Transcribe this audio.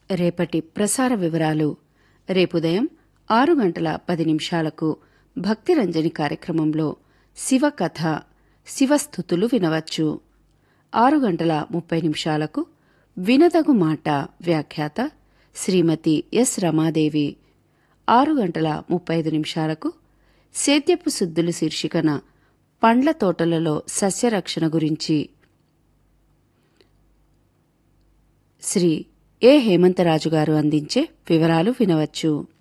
రేపటి ప్రసార వివరాలు రేపుదయం ఆరు గంటల పది నిమిషాలకు భక్తిరంజని కార్యక్రమంలో శివకథ శివస్థుతులు వినవచ్చు ఆరు గంటల ముప్పై నిమిషాలకు వినదగు మాట వ్యాఖ్యాత శ్రీమతి ఎస్ రమాదేవి ఆరు గంటల ముప్పై ఐదు నిమిషాలకు సేద్యపు శుద్ధులు శీర్షికన పండ్ల తోటలలో సస్యరక్షణ గురించి శ్రీ ఏ హేమంతరాజు గారు అందించే వివరాలు వినవచ్చు